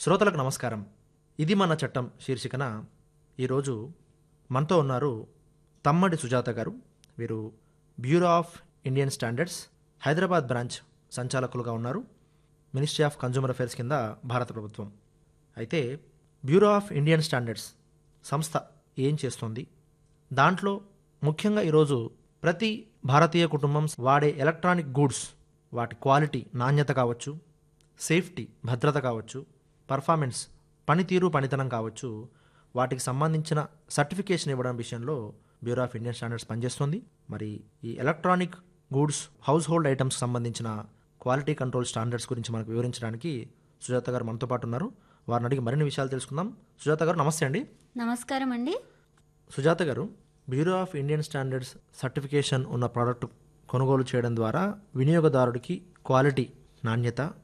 శ్రోతలకు నమస్కారం ఇది మన చట్టం శీర్షికన ఈరోజు మనతో ఉన్నారు తమ్మడి సుజాత గారు వీరు bureau of Indian standards Hyderabad branch సంచాలకులుగా ఉన్నారు మినిస్ట్రీ ఆఫ్ కన్జ్యూమర్ అఫైర్స్ కింద భారత ప్రభుత్వం అయితే బ్యూరో ఆఫ్ ఇండియన్ స్టాండర్డ్స్ సంస్థ ఏం చేస్తుంది దాంట్లో ముఖ్యంగా ఈరోజు ప్రతి భారతీయ కుటుంబం వాడే ఎలక్ట్రానిక్ గూడ్స్ వాటి క్వాలిటీ నాణ్యత కావచ్చు సేఫ్టీ భద్రత కావచ్చు పర్ఫార్మెన్స్ పనితీరు పనితనం కావచ్చు వాటికి సంబంధించిన సర్టిఫికేషన్ ఇవ్వడం విషయంలో బ్యూరో ఆఫ్ ఇండియన్ స్టాండర్డ్స్ పనిచేస్తుంది మరి ఈ electronic goods household items సంబంధించిన క్వాలిటీ కంట్రోల్ స్టాండర్డ్స్ గురించి మనకు వివరించడానికి సుజాత గారు మనతో పాటు ఉన్నారు వారిని అడిగి మరిన్ని విషయాలు తెలుసుకుందాం సుజాత గారు నమస్తే అండి నమస్కారం అండి సుజాత గారు bureau of Indian standards certification ఉన్న ప్రోడక్ట్ కొనుగోలు చేయడం ద్వారా వినియోగదారుడికి క్వాలిటీ నాణ్యత